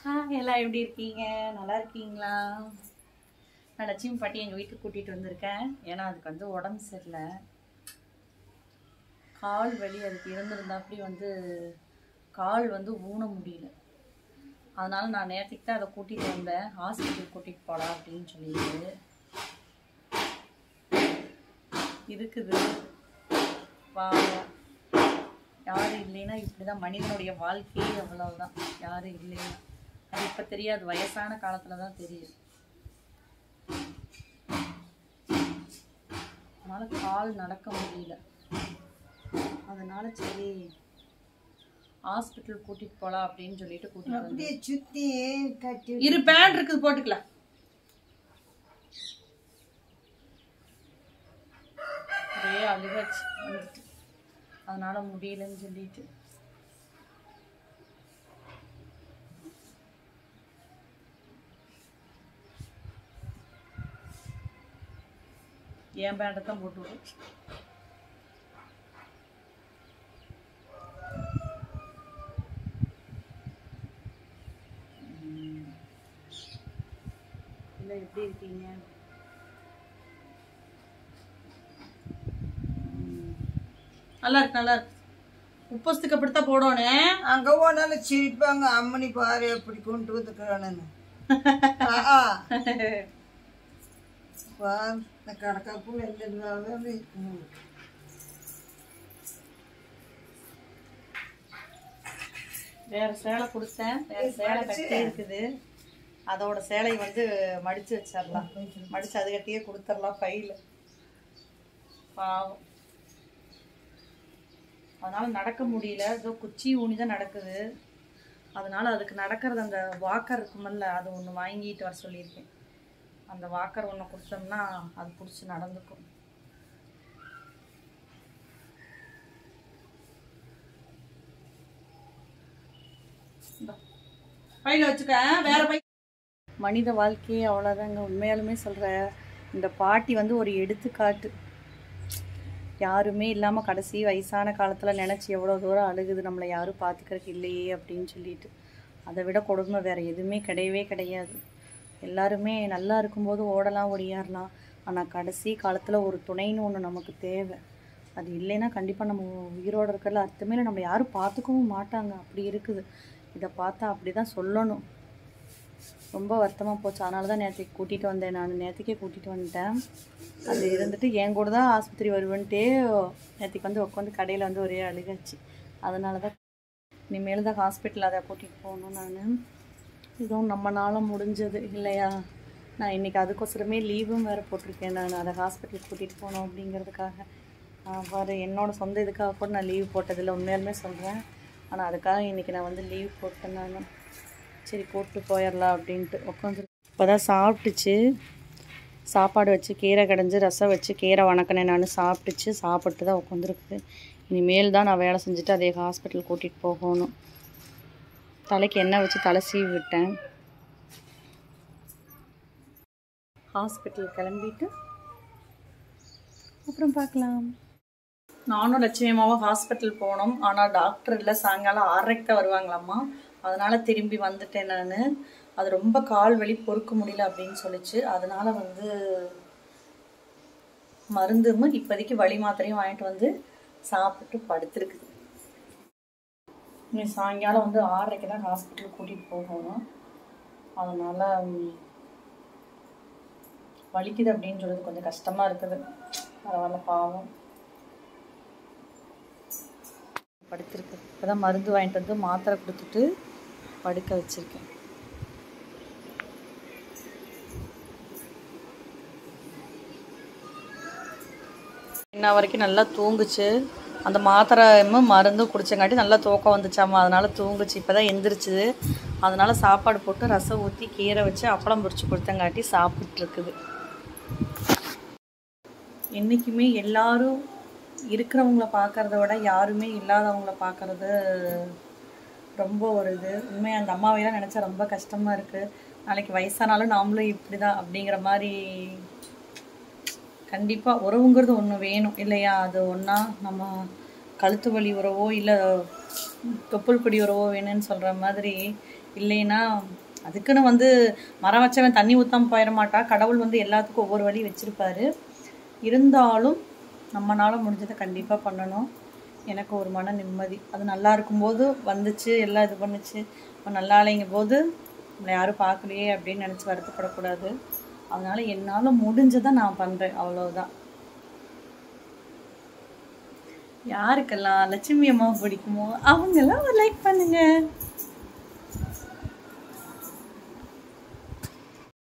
Hi எல்லாம் எப்படி இருக்கீங்க நல்லா இருக்கீங்களா நான் லட்சுமி பாட்டி எங்கள் வீட்டுக்கு கூட்டிகிட்டு வந்திருக்கேன் ஏன்னா அதுக்கு வந்து உடம்பு சரியில்லை கால் வலி அதுக்கு இருந்திருந்தாப்படி வந்து கால் வந்து ஊன முடியல அதனால நான் நேற்றுக்கு தான் அதை கூட்டிகிட்டு வந்தேன் ஹாஸ்பிட்டல் கூட்டிகிட்டு போகலாம் அப்படின்னு சொல்லிட்டு இருக்குது பாவம் யாரும் இல்லைன்னா இப்படிதான் மனிதனுடைய வாழ்க்கையே அவ்வளவுதான் யாரும் இல்லைன்னா அது இப்ப தெரியாது வயசான காலத்துல தான் தெரியும் அதனால கால் நடக்க முடியல அதனால சரி ஹாஸ்பிட்டல் கூட்டிட்டு போலாம் அப்படின்னு சொல்லிட்டு கூட்டிட்டு வந்தேன் அப்படியே சுத்தி கட்டி இரு பேண்ட் இருக்குது போட்டுக்கலாம் ஒரே அழுகாச்சு வந்துட்டு அதனால முடியலன்னு சொல்லிட்டு என் பேண்டை தான் போட்டு விடு இல்லை எப்படி இருக்கீங்க ம். நல்லா இருக்கு நல்லா இருக்கு உப்பஸ்துக்கு அப்படித்தான் போடணும் அங்க போனாலும் சிரிப்பாங்க அம்மனி பாரு எப்படி கொண்டு வந்துக்கிறானு பார் இந்த கடக்காப்பு வெள்ளி வேற சேலை கொடுத்தேன் வேற சேலை கட்டி இருக்குது அதோட சேலை வந்து மடிச்சு வச்சிடலாம் மடிச்சு அது கட்டியே கொடுத்துடலாம் பையில பாவம் அதனால நடக்க முடியல ஏதோ குச்சி ஊனி தான் நடக்குது அதனால அதுக்கு நடக்கிறது அந்த வாக்கர் இருக்குமல்ல அது ஒன்று வாங்கிட்டு வர சொல்லியிருக்கேன் அந்த வாக்கர் ஒன்று கொடுத்தோம்னா அது பிடிச்சி நடந்துக்கும் பையில வச்சுக்க வேற பை மனித வாழ்க்கையே அவ்வளோதாங்க உண்மையாலுமே சொல்கிறேன் இந்த பாட்டி வந்து ஒரு எடுத்துக்காட்டு யாருமே இல்லாமல் கடைசி வயசான காலத்தில் நினச்சி எவ்வளோ தூரம் அழுகுது நம்மளை யாரும் பார்த்துக்கறதுக்கு இல்லையே அப்படின்னு சொல்லிட்டு அதை விட கொடுமை வேறு எதுவுமே கிடையவே கிடையாது எல்லாருமே நல்லா இருக்கும்போது ஓடலாம் ஓடியாரலாம் ஆனால் கடைசி காலத்தில் ஒரு துணைன்னு ஒன்று நமக்கு தேவை அது இல்லைன்னா கண்டிப்பாக நம்ம உயிரோடு இருக்கிறதுல அர்த்தமே இல்லை நம்ம யாரும் பார்த்துக்கவும் மாட்டாங்க அப்படி இருக்குது இதை பார்த்தா அப்படி தான் சொல்லணும் ரொம்ப வருத்தமாக போச்சு அதனால தான் நேற்றுக்கு கூட்டிகிட்டு வந்தேன் நான் நேற்றுக்கே கூட்டிகிட்டு வந்துட்டேன் அது இருந்துட்டு என் கூட தான் ஆஸ்பத்திரி வருவேன்ட்டே நேற்றுக்கு வந்து உட்காந்து கடையில் வந்து ஒரே அழுகாச்சு அதனால தான் இனிமேல் தான் ஹாஸ்பிட்டல் அதை கூட்டிகிட்டு போகணும் நான் இதுவும் நம்மனால முடிஞ்சது இல்லையா நான் இன்றைக்கி அதுக்கோசரமே லீவும் வேறு போட்டிருக்கேன் நான் அதை ஹாஸ்பிட்டலுக்கு கூட்டிகிட்டு போகணும் அப்படிங்கிறதுக்காக ஆஹ் பாரு என்னோட சொந்த இதுக்காக கூட நான் லீவ் போட்டதில்லை உண்மையாலுமே சொல்கிறேன் ஆனால் அதுக்காக இன்றைக்கி நான் வந்து லீவ் போட்டேன் நான் சரி போட்டு போயிடலாம் அப்படின்ட்டு உட்காந்து இப்போ தான் சாப்பிட்டுச்சு சாப்பாடு வச்சு கீரை கடைஞ்சி ரசம் வச்சு கீரை வணக்கினேன் நான் சாப்பிட்டுச்சு சாப்பிட்டு தான் உட்காந்துருக்குது இனிமேல் தான் நான் வேலை செஞ்சுட்டு அதே ஹாஸ்பிட்டல் கூட்டிகிட்டு போகணும் தலைக்கு எண்ணெய் வச்சு தலை சீவி விட்டேன் ஹாஸ்பிட்டல் கிளம்பிட்டு அப்புறம் பார்க்கலாம் நானும் லட்சுமி அம்மாவும் ஹாஸ்பிட்டல் போனோம் ஆனால் டாக்டர் இல்லை சாயங்காலம் ஆறரைக்கு தான் வருவாங்களாம்மா அதனால திரும்பி வந்துட்டேன் நான் அது ரொம்ப கால் வலி பொறுக்க முடியல அப்படின்னு சொல்லிச்சு அதனால வந்து மருந்தும் இப்போதைக்கு வலி மாத்திரையும் வாங்கிட்டு வந்து சாப்பிட்டு படுத்துருக்குது இனி சாயங்காலம் வந்து ஆறரைக்கு தான் ஹாஸ்பிட்டல் கூட்டிகிட்டு போகணும் அதனால ம், வலிக்குது அப்படின்னு சொல்றது கொஞ்சம் கஷ்டமாக இருக்குது பரவாயில்ல பாவம் படுத்திருக்கு இப்போ தான் மருந்து வாங்கிட்டு வந்து மாத்திரை கொடுத்துட்டு படுக்க வச்சுருக்கேன் இன்ன வரைக்கும் நல்லா தூங்குச்சு அந்த மாத்திரையும் மருந்தும் குடிச்சங்காட்டி நல்லா தூக்கம் வந்துச்சாமா அதனால தூங்குச்சு இப்போ தான் எந்திரிச்சுது அதனால சாப்பாடு போட்டு ரசம் ஊற்றி கீரை வச்சு அப்பளம் பொரிச்சு கொடுத்தங்காட்டி சாப்பிட்ருக்குது என்றைக்குமே எல்லாரும் இருக்கிறவங்கள பார்க்கறத விட யாருமே இல்லாதவங்கள பார்க்கறது ரொம்ப ஒரு இது உண்மையாக அந்த அம்மாவையெல்லாம் நினச்சா ரொம்ப கஷ்டமாக இருக்குது நாளைக்கு வயசானாலும் நாமளும் இப்படி தான் அப்படிங்கிற மாதிரி கண்டிப்பாக உறவுங்கிறது ஒன்று வேணும் இல்லையா அது ஒன்றா நம்ம கழுத்து வலி உறவோ இல்லை தொப்புள் கொடி உறவோ வேணும்னு சொல்கிற மாதிரி இல்லைன்னா அதுக்குன்னு வந்து மரம் வச்சவன் தண்ணி ஊற்றாம போயிட மாட்டா கடவுள் வந்து எல்லாத்துக்கும் ஒவ்வொரு வழி வச்சுருப்பாரு இருந்தாலும் நம்மளால் முடிஞ்சதை கண்டிப்பாக பண்ணணும் எனக்கு ஒரு மன நிம்மதி அது நல்லா இருக்கும்போது வந்துச்சு எல்லாம் இது பண்ணுச்சு இப்போ நல்லா இல்லைங்கும் போது நம்மளை யாரும் பார்க்கலையே அப்படின்னு நினச்சி வருத்தப்படக்கூடாது அதனால் என்னால் முடிஞ்சதை நான் பண்ணுறேன் அவ்வளோதான் யாருக்கெல்லாம் லட்சுமி அம்மா பிடிக்குமோ அவங்கெல்லாம் ஒரு லைக் பண்ணுங்க